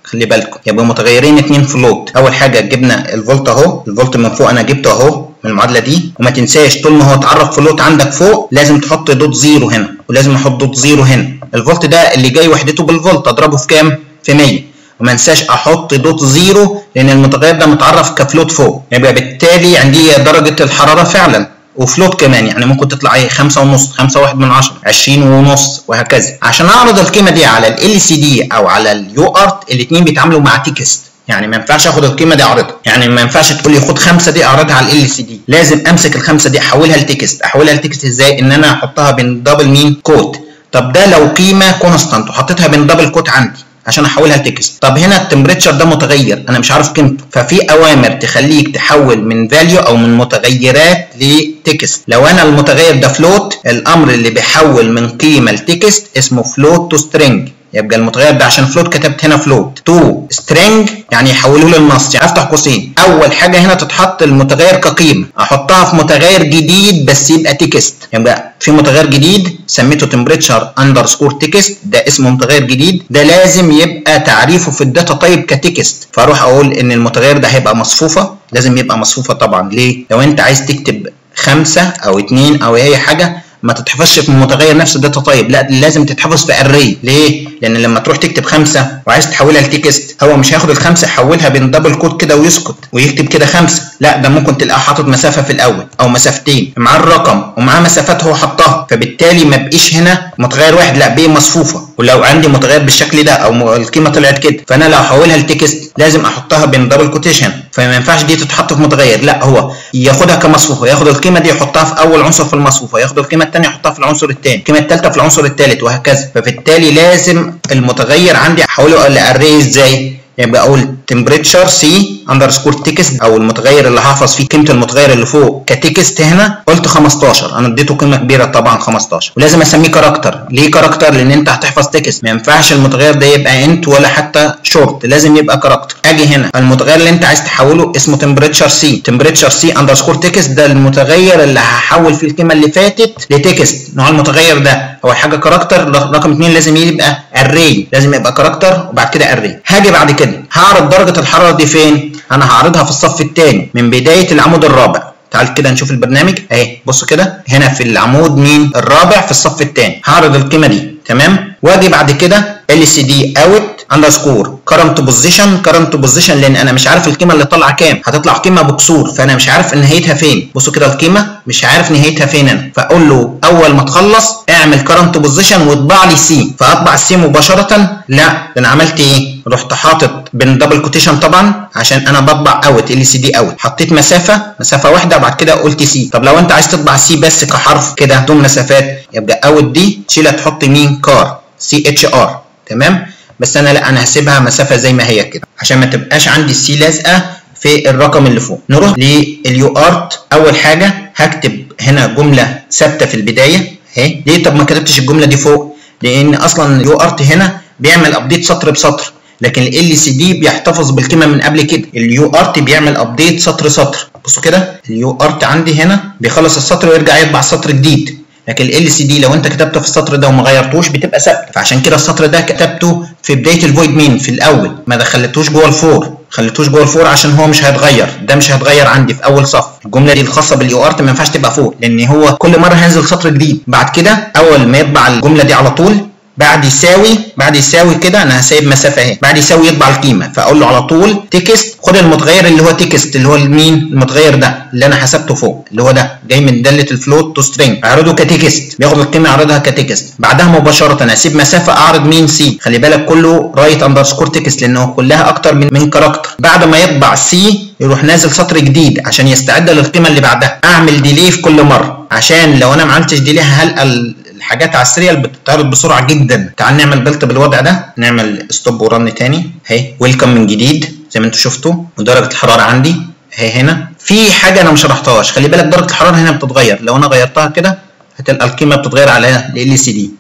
خلي بالكم يبقى متغيرين اتنين فلوت اول حاجه جبنا الفولت اهو الفولت من فوق انا جبته اهو من المعادله دي وما تنساش طول ما هو اتعرف فلوت عندك فوق لازم تحط دوت زيرو هنا ولازم احط دوت زيرو هنا الفولت ده اللي جاي وحدته بالفولت اضربه في كام في 100 وما انساش احط دوت زيرو لان المتغير ده متعرف كفلوت فوق يبقى بالتالي عندي درجه الحراره فعلا وفلوت كمان يعني ممكن تطلع ايه 5 ونص 5 واحد من 10 20 ونص وهكذا عشان اعرض القيمه دي على ال سي دي او على اليو ارت الاثنين بيتعاملوا مع تكست يعني ما ينفعش اخد القيمه دي اعرضها يعني ما ينفعش تقول لي خد خمسه دي اعرضها على ال سي دي لازم امسك الخمسه دي احولها لتكست احولها لتكست ازاي ان انا احطها بين دبل مين كوت طب ده لو قيمه كونستانت وحطيتها بين دبل كوت عندي عشان احولها لتكست طب هنا التمبريتشر ده متغير انا مش عارف قيمته ففي اوامر تخليك تحول من فاليو او من متغيرات لتكست لو انا المتغير ده فلوت الامر اللي بيحول من قيمه لتكست اسمه فلوت تو سترينج يبقى المتغير ده عشان فلوت كتبت هنا فلوت تو سترينج يعني يحوله للنص يعني افتح قوسين اول حاجه هنا تتحط المتغير كقيمه احطها في متغير جديد بس يبقى تكست يبقى في متغير جديد سميته تمبريتشر اندرسكور تكست ده اسمه متغير جديد ده لازم يبقى تعريفه في الداتا تايب كتكست فاروح اقول ان المتغير ده هيبقى مصفوفه لازم يبقى مصفوفه طبعا ليه لو انت عايز تكتب خمسة او اتنين او اي حاجه ما تتحفظش في متغير نفس الداتا تايب لا لازم تتحفظ في اري ليه لان لما تروح تكتب خمسة وعايز تحولها لتكست هو مش هياخد الخمسة يحولها بين دبل كود كده ويسكت ويكتب كده خمسة لا ده ممكن تلاقيه حاطط مسافة في الاول او مسافتين معاه الرقم ومعاه مسافات هو حطها فبالتالي ما بقيش هنا متغير واحد لا بقي مصفوفة ولو عندي متغير بالشكل ده او القيمة طلعت كده فانا لو هحولها لتكست لازم احطها بين دبل كوتيشن فما ينفعش دي تتحط في متغير لا هو ياخدها كمصفوفه ياخد القيمه دي يحطها في اول عنصر في المصفوفه ياخد القيمه الثانيه يحطها في العنصر الثاني القيمه الثالثه في العنصر الثالث وهكذا فبالتالي لازم المتغير عندي احوله لاري ازاي يبقى اقول تمبريتشر سي اندرسكور تكست او المتغير اللي هحفظ فيه قيمه المتغير اللي فوق كتكست هنا قلت 15 انا اديته قيمه كبيره طبعا 15 ولازم اسميه كاركتر ليه كاركتر لان انت هتحفظ تكست ما ينفعش المتغير ده يبقى انت ولا حتى شورت لازم يبقى كاركتر اجي هنا المتغير اللي انت عايز تحوله اسمه تمبريتشر سي تمبريتشر سي اندرسكور تكست ده المتغير اللي هحول فيه القيمه اللي فاتت لتكست نوع المتغير ده اول حاجه كاركتر رقم اثنين لازم يبقى اري لازم يبقى كاركتر وبعد كده اري هاجي بعد كده هعرض درجه الحراره دي فين انا هعرضها في الصف الثاني من بدايه العمود الرابع تعال كده نشوف البرنامج اهي بص كده هنا في العمود مين الرابع في الصف الثاني هعرض القيمه دي تمام واجي بعد كده ال سي دي اوت اندرسكور كرنت بوزيشن كرنت بوزيشن لان انا مش عارف القيمه اللي طالعه كام هتطلع قيمه بكسور فانا مش عارف نهايتها فين بصوا كده القيمه مش عارف نهايتها فين انا فاقول له اول ما تخلص اعمل كرنت بوزيشن واطبع لي سي فاطبع السي مباشره لا ده انا عملت ايه رحت حاطط بين دبل كوتيشن طبعا عشان انا بطبع اوت ال سي دي اوت حطيت مسافه مسافه واحده وبعد كده قلت سي طب لو انت عايز تطبع سي بس كحرف كده بدون مسافات يبقى اوت دي تشيلها تحط مين كار سي اتش ار تمام بس انا لا انا هسيبها مسافه زي ما هي كده عشان ما تبقاش عندي السي لازقه في الرقم اللي فوق نروح لليو ارت اول حاجه هكتب هنا جمله ثابته في البدايه اهي ليه طب ما كتبتش الجمله دي فوق لان اصلا اليو ارت هنا بيعمل ابديت سطر بسطر لكن ال سي دي بيحتفظ بالقيمه من قبل كده اليو ارت بيعمل ابديت سطر سطر بصوا كده اليو ارت عندي هنا بيخلص السطر ويرجع يطبع سطر جديد لكن ال سي دي لو انت كتبته في السطر ده وما غيرتوش بتبقى ثابته فعشان كده السطر ده كتبته في بدايه الفويد مين في الاول ما دخلتوش جوه الفور خليتوش جوه الفور عشان هو مش هيتغير ده مش هيتغير عندي في اول صف الجمله دي الخاصه باليو ارت ما ينفعش تبقى فوق لان هو كل مره هينزل سطر جديد بعد كده اول ما يطبع الجمله دي على طول بعد يساوي بعد يساوي كده انا هسيب مسافه اهي بعد يساوي يطبع القيمه فاقول له على طول تكست خد المتغير اللي هو تكست اللي هو مين المتغير ده اللي انا حسبته فوق اللي هو ده جاي من داله الفلوت تو سترينج اعرضه كتكست بياخد القيمه يعرضها كتكست بعدها مباشره اسيب مسافه اعرض مين سي خلي بالك كله رايت اندرسكور تكست لانه كلها اكتر من من كاركتر بعد ما يطبع سي يروح نازل سطر جديد عشان يستعد للقيمه اللي بعدها اعمل ديلي في كل مره عشان لو انا ما عملتش ديلي هلقى الحاجات على السريال بتتعرض بسرعه جدا تعال نعمل بلت بالوضع ده نعمل ستوب ورن تاني اهي ويلكم من جديد زي ما انتم شفتوا ودرجه الحراره عندي اهي هنا في حاجه انا ما شرحتهاش خلي بالك درجه الحراره هنا بتتغير لو انا غيرتها كده هتلقى القيمه بتتغير على ال سي دي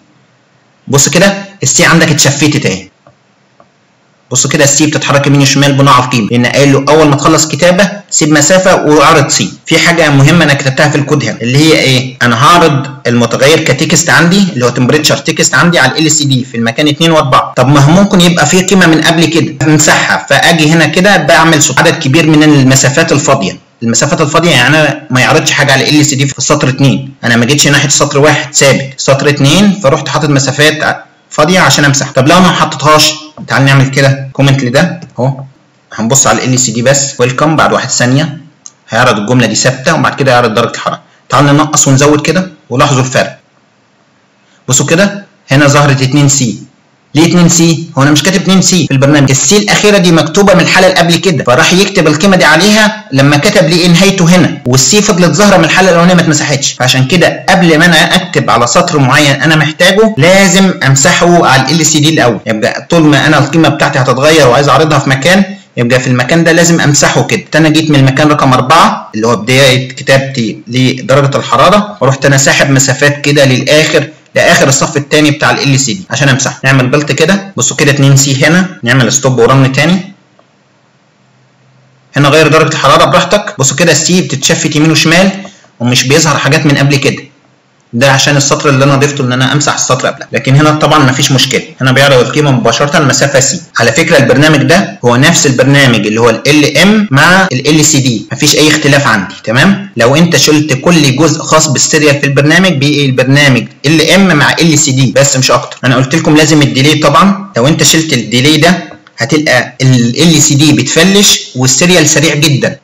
بص كده السي عندك اتشفتت اهي بص كده السي بتتحرك يمين وشمال بنوع القيمه لان قايل له اول ما تخلص كتابه سيب مسافه واعرض سي في حاجه مهمه انا كتبتها في الكود هنا اللي هي ايه انا هعرض المتغير كتكست عندي اللي هو تمبريتشر تكست عندي على ال سي دي في المكان 2 و4 طب ما هو ممكن يبقى في قيمه من قبل كده امسحها فاجي هنا كده بعمل عدد كبير من المسافات الفاضيه المسافات الفاضيه يعني انا ما يعرضش حاجه على ال سي دي في السطر 2 انا ما جيتش ناحيه سطر واحد ثابت سطر 2 فرحت حاطط مسافات فاضيه عشان امسح طب لو انا ما حطيتهاش تعال نعمل كده كومنت لده اهو هنبص على ال سي دي بس ويلكم بعد واحد ثانيه هيعرض الجمله دي ثابته وبعد كده يعرض درجه الحراره تعال ننقص ونزود كده ولاحظوا الفرق بصوا كده هنا ظهرت 2 سي ليه 2 سي؟ هو انا مش كاتب 2 سي في البرنامج، السي الاخيره دي مكتوبه من الحاله اللي قبل كده، فراح يكتب القيمه دي عليها لما كتب لي نهايته هنا، والسي فضلت ظاهره من الحاله الاولانيه ما اتمسحتش، فعشان كده قبل ما انا اكتب على سطر معين انا محتاجه لازم امسحه على ال سي دي الاول، يبقى طول ما انا القيمه بتاعتي هتتغير وعايز اعرضها في مكان يبقى في المكان ده لازم امسحه كده انا جيت من المكان رقم أربعة اللي هو بدايه كتابتي لدرجه الحراره ورحت انا ساحب مسافات كده للاخر لاخر الصف الثاني بتاع ال سي دي عشان امسحه نعمل بلت كده بصوا كده 2 سي هنا نعمل ستوب ورن تاني هنا غير درجه الحراره براحتك بصوا كده السي بتتشفت يمين وشمال ومش بيظهر حاجات من قبل كده ده عشان السطر اللي انا ضفته ان انا امسح السطر قبلها لكن هنا طبعا مفيش مشكله هنا بيعرض القيمه مباشره المسافه سي على فكره البرنامج ده هو نفس البرنامج اللي هو ال ام مع ال سي دي مفيش اي اختلاف عندي تمام لو انت شلت كل جزء خاص بالسيريال في البرنامج بيجي البرنامج ال ام مع ال سي دي بس مش اكتر انا قلت لكم لازم الديلي طبعا لو انت شلت الديلي ده هتلقى ال سي دي بتفلش والسيريال سريع جدا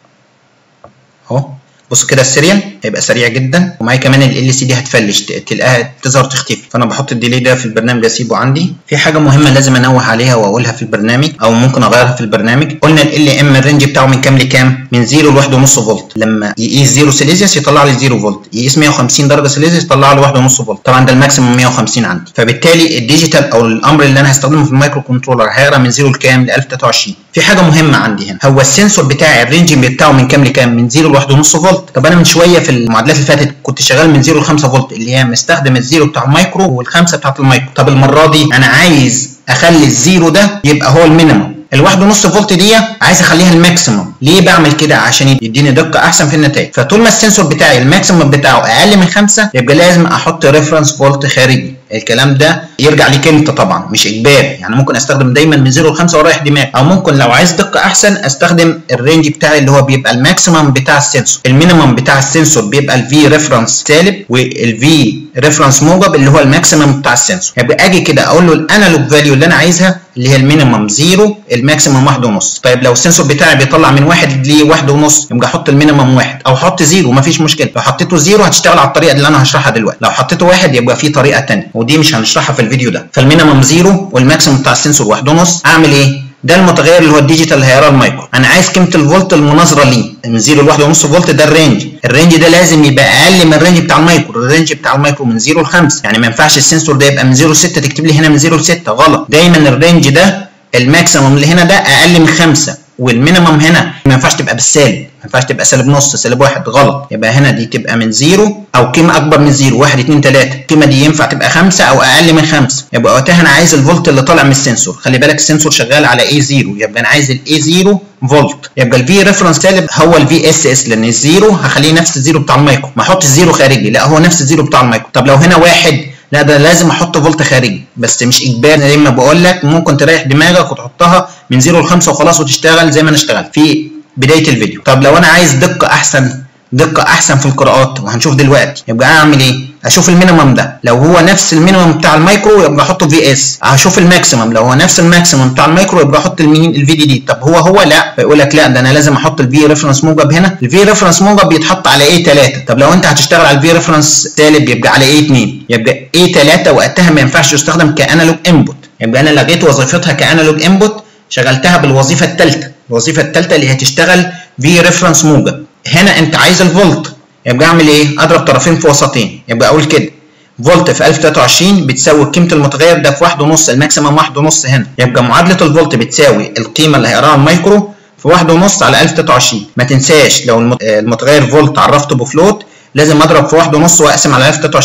اهو بص كده السيريال هيبقى سريع جدا ومعايا كمان ال سي دي هتفلش تلاقيها تظهر تختفي فانا بحط الديلي ده في البرنامج اسيبه عندي في حاجه مهمه لازم انوه عليها واقولها في البرنامج او ممكن اغيرها في البرنامج قلنا ال ام الرينج بتاعه من كام لكام من 0 ل 1.5 فولت لما يقيس 0 سيليزيوس يطلع لي 0 فولت يقيس 150 درجه سيليزيوس يطلع لي 1.5 فولت طبعا ده الماكسيموم 150 عندي فبالتالي الديجيتال او الامر اللي انا هستخدمه في المايكرو كنترولر هيقرا من 0 لكام ل 1023 في حاجه مهمه عندي هنا هو السنسور بتاعي الرينج بتاعه من كام لكام من 0 ل 1.5 فولت طب انا من شويه في المعادلات اللي فاتت كنت شغال من 0 ل 5 فولت اللي هي مستخدم الزيرو بتاع المايكرو والخمسه بتاعت المايكرو طب المره دي انا عايز اخلي الزيرو ده يبقى هو المينيمم الواحد ونص فولت دي عايز اخليها الماكسيمم ليه بعمل كده عشان يديني دقه احسن في النتائج فطول ما السنسور بتاعي الماكسيمم بتاعه اقل من 5 يبقى لازم احط ريفرنس فولت خارجي الكلام ده يرجع ليك انت طبعا مش اجباري يعني ممكن استخدم دايما من 0 ل 5 ورايح دماغ او ممكن لو عايز دقه احسن استخدم الرينج بتاعي اللي هو بيبقى الماكسيمم بتاع السنسور المينيمم بتاع السنسور بيبقى الفي ريفرنس سالب والفي ريفرنس موجب اللي هو الماكسيمم بتاع السنسور يبقى اجي كده اقول له الانالوج فاليو اللي انا عايزها اللي هي المينيمم 0 الماكسيمم 1.5 طيب لو السنسور بتاعي بيطلع من 1 ل 1.5 يبقى احط المينيمم 1 او احط 0 مفيش مشكله لو حطيته 0 هتشتغل على الطريقه اللي انا هشرحها دلوقتي لو حطيته 1 يبقى في طريقه ثانيه ودي مش هنشرحها في الفيديو ده فالمينيمم 0 والماكسيمم بتاع السنسور 1.5 اعمل ايه ده المتغير اللي هو الديجيتال اللي هيقرا المايكرو انا عايز قيمه الفولت المناظره ليه من 0 ل 1.5 فولت ده الرينج الرينج ده لازم يبقى اقل من الرينج بتاع المايكرو الرينج بتاع المايكرو من 0 ل 5 يعني ما ينفعش السنسور ده يبقى من 0 ل 6 تكتب لي هنا من 0 ل 6 غلط دايما الرينج ده الماكسيمم اللي هنا ده اقل من 5 والمينيمم هنا ما ينفعش تبقى بالسالب ما ينفعش تبقى سالب نص سالب واحد غلط يبقى هنا دي تبقى من زيرو او قيمه اكبر من زيرو 1 2 3 القيمه دي ينفع تبقى 5 او اقل من 5 يبقى وقتها انا عايز الفولت اللي طالع من السنسور خلي بالك السنسور شغال على اي 0 يبقى انا عايز الاي 0 فولت يبقى الفي ريفرنس سالب هو الفي اس اس لان الزيرو هخليه نفس الزيرو بتاع المايكرو ما احطش زيرو خارجي لا هو نفس الزيرو بتاع المايكرو طب لو هنا واحد لا ده لازم احط فولت خارجي بس مش اجباري زي ما بقول لك ممكن تريح دماغك وتحطها من 0 ل 5 وخلاص وتشتغل زي ما انا اشتغلت في بدايه الفيديو طب لو انا عايز دقه احسن دقه احسن في القراءات وهنشوف دلوقتي يبقى اعمل ايه اشوف المينيمم ده لو هو نفس المينيمم بتاع المايكرو يبقى احطه في اس هشوف الماكسيمم لو هو نفس الماكسيمم بتاع المايكرو يبقى احط المين الفي دي دي طب هو هو لا فيقول لك لا ده انا لازم احط الفي ريفرنس موجب هنا الفي ريفرنس موجب بيتحط على اي 3 طب لو انت هتشتغل على الفي ريفرنس سالب يبقى على اي 2 يبقى اي 3 وقتها ما ينفعش يستخدم كانالوج انبوت يبقى انا لغيت وظيفتها كانالوج انبوت شغلتها بالوظيفه الثالثه الوظيفه الثالثه اللي هتشتغل في ريفرنس موجب هنا انت عايز الفولت يبقى اعمل ايه اضرب طرفين في وسطين يبقى اقول كده فولت في 1023 بتساوي قيمه المتغير ده في 1.5 الماكسيمم 1.5 هنا يبقى معادله الفولت بتساوي القيمه اللي هيقراها المايكرو في 1.5 على 1023 ما تنساش لو المتغير فولت عرفته بفلوت لازم اضرب في 1.5 واقسم على 1023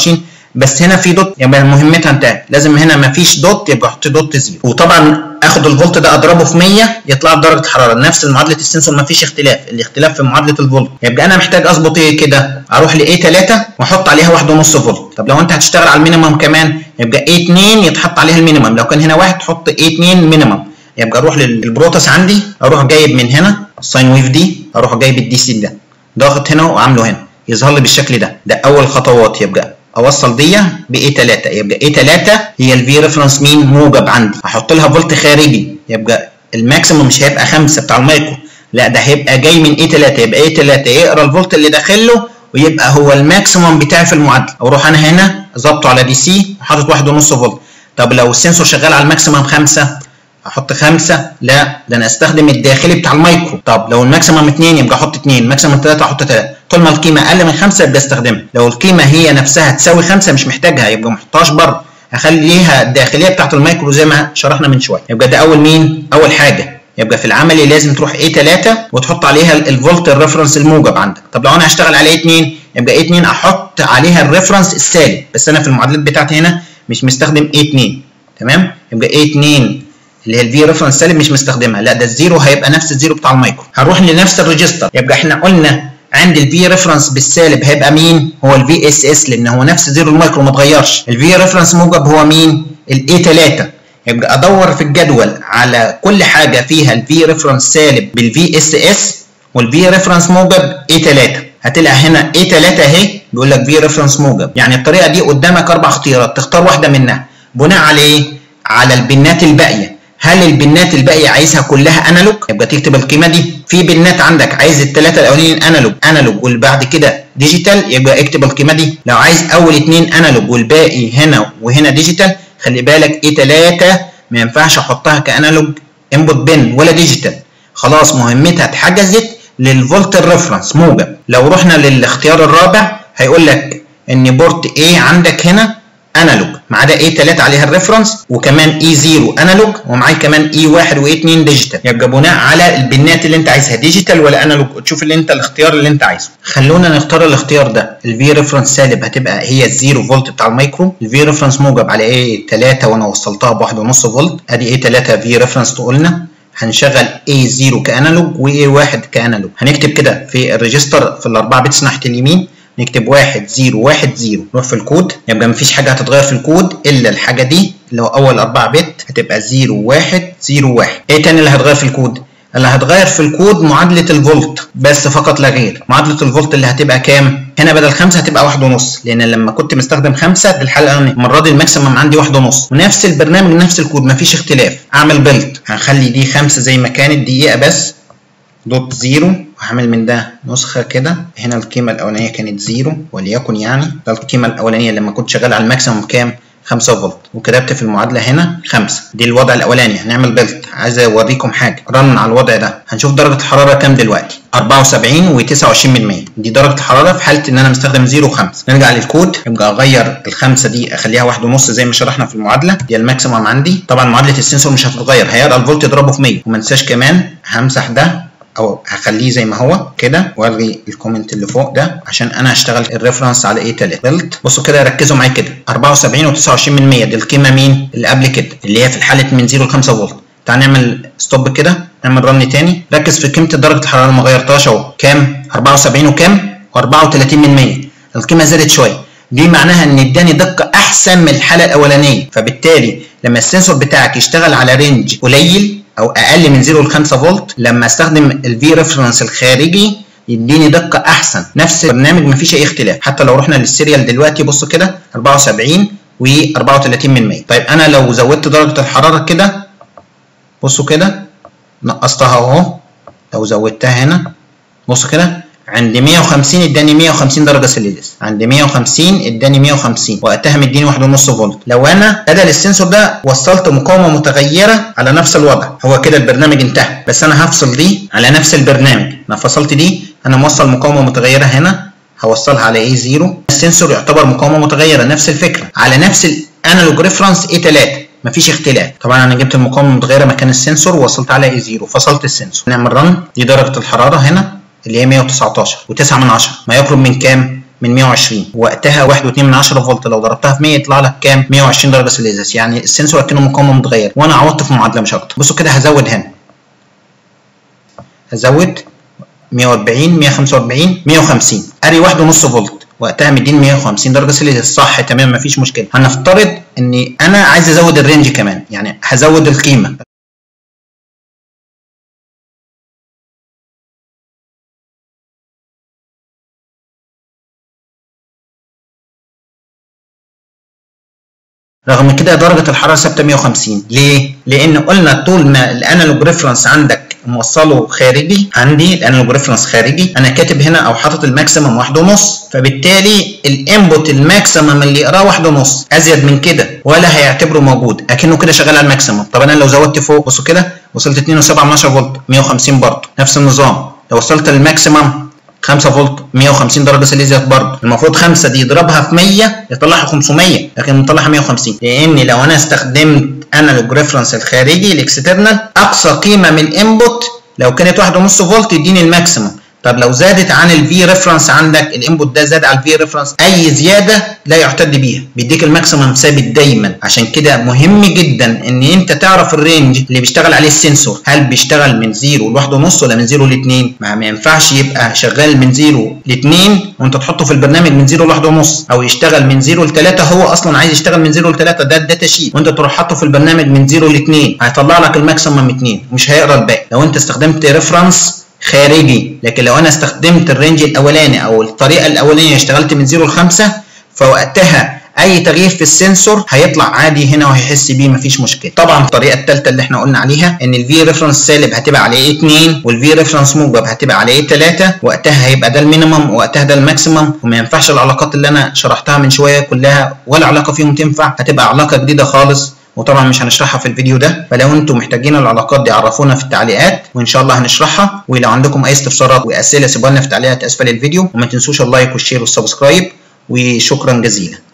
بس هنا في دوت يبقى مهمتها انتهت لازم هنا ما فيش دوت يبقى احط دوت زيرو وطبعا اخد الفولت ده اضربه في 100 يطلع لي درجه حراره نفس معادله السنسور ما فيش اختلاف الاختلاف في معادله الفولت يبقى انا محتاج اظبط ايه كده اروح ل A3 واحط عليها 1.5 فولت طب لو انت هتشتغل على المينيمم كمان يبقى A2 يتحط عليها المينيمم لو كان هنا واحد تحط A2 مينيمم يبقى اروح للبروتوس عندي اروح جايب من هنا الساين ويف دي اروح جايب الدي سي ده ضاغط هنا وعامله هنا يظهر لي بالشكل ده ده اول خطوات يبقى اوصل دي ب A3 يبقى A3 هي الفي ريفرنس مين موجب عندي احط لها فولت خارجي يبقى الماكسيموم مش هيبقى 5 بتاع المايكرو لا ده هيبقى جاي من A3 يبقى A3 يقرا الفولت اللي داخل له ويبقى هو الماكسيموم بتاعي في المعادله اروح انا هنا ظابطه على دي سي وحاطط 1.5 فولت طب لو السنسور شغال على الماكسيموم 5 احط 5 لا ده انا استخدم الداخلي بتاع المايكرو طب لو الماكسيمم 2 يبقى احط 2 ماكسيمم 3 احط 3 طول ما القيمه اقل من 5 يبقى استخدمها لو القيمه هي نفسها تساوي 5 مش محتاجها يبقى ما احطهاش بره اخليها الداخليه بتاعت المايكرو زي ما شرحنا من شويه يبقى ده اول مين اول حاجه يبقى في العملي لازم تروح A3 وتحط عليها الفولت الريفرنس الموجب عندك طب لو انا هشتغل على A2 يبقى A2 احط عليها الريفرنس السالب بس انا في المعادلات بتاعتي هنا مش مستخدم A2 تمام يبقى A2 اللي هي الفي ريفرنس سالب مش مستخدمها لا ده الزيرو هيبقى نفس الزيرو بتاع المايكرو هنروح لنفس الريجستر يبقى احنا قلنا عند الفي ريفرنس بالسالب هيبقى مين هو الفي اس اس لان هو نفس زيرو المايكرو ما اتغيرش الفي ريفرنس موجب هو مين الاي 3 يبقى ادور في الجدول على كل حاجه فيها الفي ريفرنس سالب بالفي اس اس والفي ريفرنس موجب اي 3 هتلاقي هنا اي 3 اهي بيقول لك في ريفرنس موجب يعني الطريقه دي قدامك اربع اختيارات تختار واحده منها بناء على ايه على البنات الباقيه هل البنات الباقيه عايزها كلها انالوج يبقى تكتب القيمه دي في بنات عندك عايز الثلاثه الاولانيين انالوج انالوج واللي بعد كده ديجيتال يبقى اكتب القيمه دي لو عايز اول اثنين انالوج والباقي هنا وهنا ديجيتال خلي بالك ايه 3 ما ينفعش احطها كانالوج انبوت بن ولا ديجيتال خلاص مهمتها اتحجزت للفولت الريفرنس موجب لو رحنا للاختيار الرابع هيقول لك ان بورت A عندك هنا انالوج ما عدا اي 3 عليها الريفرنس وكمان اي 0 انالوج ومعاه كمان اي 1 واي 2 ديجيتال يبقى بناء على البنات اللي انت عايزها ديجيتال ولا انالوج تشوف اللي انت الاختيار اللي انت عايزه خلونا نختار الاختيار ده الفي ريفرنس سالب هتبقى هي الزيرو فولت بتاع المايكرو الفي ريفرنس موجب على اي 3 وانا وصلتها ب 1.5 فولت ادي اي 3 في ريفرنس قلنا هنشغل A0 كانالوج و A1 كانالوج هنكتب كده في الريجستر في الاربعه بيتس ناحيه اليمين نكتب 1 0 1 0 نروح في الكود يبقى مفيش حاجه هتتغير في الكود الا الحاجه دي اللي هو اول 4 بت هتبقى 0 1 0 1 ايه تاني اللي هيتغير في الكود اللي هتغير في الكود معادله الفولت بس فقط لا غير معادله الفولت اللي هتبقى كام هنا بدل 5 هتبقى واحد ونص لان لما كنت مستخدم 5 في الحلقه الاولانيه المره دي الماكسيمم عندي واحد ونص ونفس البرنامج نفس الكود مفيش اختلاف اعمل بيلد هنخلي دي 5 زي ما كانت دقيقه بس دوت زيرو وهعمل من ده نسخة كده هنا القيمة الأولانية كانت زيرو وليكن يعني ده القيمة الأولانية لما كنت شغال على الماكسيموم كام 5 فولت وكتبت في المعادلة هنا 5 دي الوضع الأولاني هنعمل بيلت عايز أوريكم حاجة رن على الوضع ده هنشوف درجة الحرارة كام دلوقتي 74 و29% دي درجة الحرارة في حالة إن أنا مستخدم 0 و5 نرجع للكود يبقى أغير الخمسة دي أخليها واحد ونص زي ما شرحنا في المعادلة دي الماكسيموم عندي طبعا معادلة السنسور مش هتتغير هيقرا الفولت يضربه في 100 وما انساش كمان همسح ده او هخليه زي ما هو كده والغي الكومنت اللي فوق ده عشان انا هشتغل الريفرنس على ايه 3 بيلت بصوا كده ركزوا معايا كده 74 و29% دي القيمه مين اللي قبل كده اللي هي في الحاله من 0 ل 5 فولت تعال نعمل ستوب كده نعمل رن تاني ركز في قيمه درجه الحراره ما غيرتهاش اهو كام 74 وكام 34 من 100 القيمه زادت شويه دي معناها ان اداني دقه احسن من الحاله الاولانيه فبالتالي لما السنسور بتاعك يشتغل على رينج قليل او اقل من 0 ل 5 فولت لما استخدم الفي ريفرنس الخارجي يديني دقه احسن نفس البرنامج مفيش اي اختلاف حتى لو رحنا للسيريال دلوقتي بصوا كده 74 و34 من 100 طيب انا لو زودت درجه الحراره كده بصوا كده نقصتها اهو لو زودتها هنا بصوا كده عند 150 اداني 150 درجه سيليزيوس عند 150 اداني 150 وقتها مديني 1.5 فولت لو انا بدل السنسور ده وصلت مقاومه متغيره على نفس الوضع هو كده البرنامج انتهى بس انا هفصل دي على نفس البرنامج انا فصلت دي انا موصل مقاومه متغيره هنا هوصلها على اي 0 السنسور يعتبر مقاومه متغيره نفس الفكره على نفس الانالوج ريفرنس اي 3 مفيش اختلاف طبعا انا جبت المقاومه المتغيره مكان السنسور ووصلت على اي 0 فصلت السنسور نعمل رن دي درجه الحراره هنا اللي هي 119 و9 من 10 ما يقرب من كام من 120 وقتها 1.2 من 10 فولت لو ضربتها في 100 يطلع لك كام 120 درجه سلسيوس يعني السنسور كانه مقاومه متغير وانا عوضت في معادله مش اكتر بصوا كده هزود هنا هزود 140 145 150 اري 1.5 فولت وقتها مدين 150 درجه سلسيوس صح تمام مفيش مشكله هنفترض اني انا عايز ازود الرينج كمان يعني هزود القيمه رغم كده درجة الحرارة ثابتة 150 ليه؟ لأن قلنا طول ما الانالوج ريفرنس عندك موصله خارجي عندي الانالوج ريفرنس خارجي انا كاتب هنا او حاطط الماكسيمم واحد ونص فبالتالي الانبوت الماكسيمم اللي يقراه واحد ونص ازيد من كده ولا هيعتبره موجود اكنه كده شغال على الماكسيمم طب انا لو زودت فوق بصوا كده وصلت 2.7 من 10 فولت 150 برضه نفس النظام لو وصلت للماكسيمم 5 فولت 150 درجه سلسيوس برضه المفروض 5 دي يضربها في 100 يطلعها 500 لكن مطلعها 150 لان لو انا استخدمت انالوج ريفرنس الخارجي الاكسترنال اقصى قيمه من الانبوت لو كانت 1.5 فولت يديني الماكسيمم طب لو زادت عن الفي ريفرنس عندك الانبوت ده زاد على الفي ريفرنس اي زياده لا يعتد بيها بيديك الماكسيمم ثابت دايما عشان كده مهم جدا ان انت تعرف الرينج اللي بيشتغل عليه السنسور هل بيشتغل من 0 ل 1.5 ولا من 0 ل 2 ما, ما ينفعش يبقى شغال من 0 ل 2 وانت تحطه في البرنامج من 0 ل 1.5 او يشتغل من 0 ل 3 هو اصلا عايز يشتغل من 0 ل 3 ده الداتا شيت وانت تروح حاطه في البرنامج من 0 ل 2 هيطلع لك الماكسيمم 2 مش هيقرا الباقي لو انت استخدمت ريفرنس خارجي لكن لو انا استخدمت الرينج الاولاني او الطريقه الاولانيه اشتغلت من 0 ل 5 فوقتها اي تغيير في السنسور هيطلع عادي هنا وهيحس بيه مفيش مشكله طبعا الطريقه الثالثه اللي احنا قلنا عليها ان الفي ريفرنس سالب هتبقى عليه 2 والفي ريفرنس موجب هتبقى عليه 3 وقتها هيبقى ده المينيمم وقتها ده الماكسيمم وما ينفعش العلاقات اللي انا شرحتها من شويه كلها ولا علاقه فيهم تنفع هتبقى علاقه جديده خالص وطبعا مش هنشرحها في الفيديو ده فلو انتم محتاجين العلاقات دي عرفونا في التعليقات وان شاء الله هنشرحها ولو عندكم اي استفسارات واسئله سيبوها لنا في التعليقات اسفل الفيديو وما تنسوش اللايك والشير والسبسكرايب وشكرا جزيلا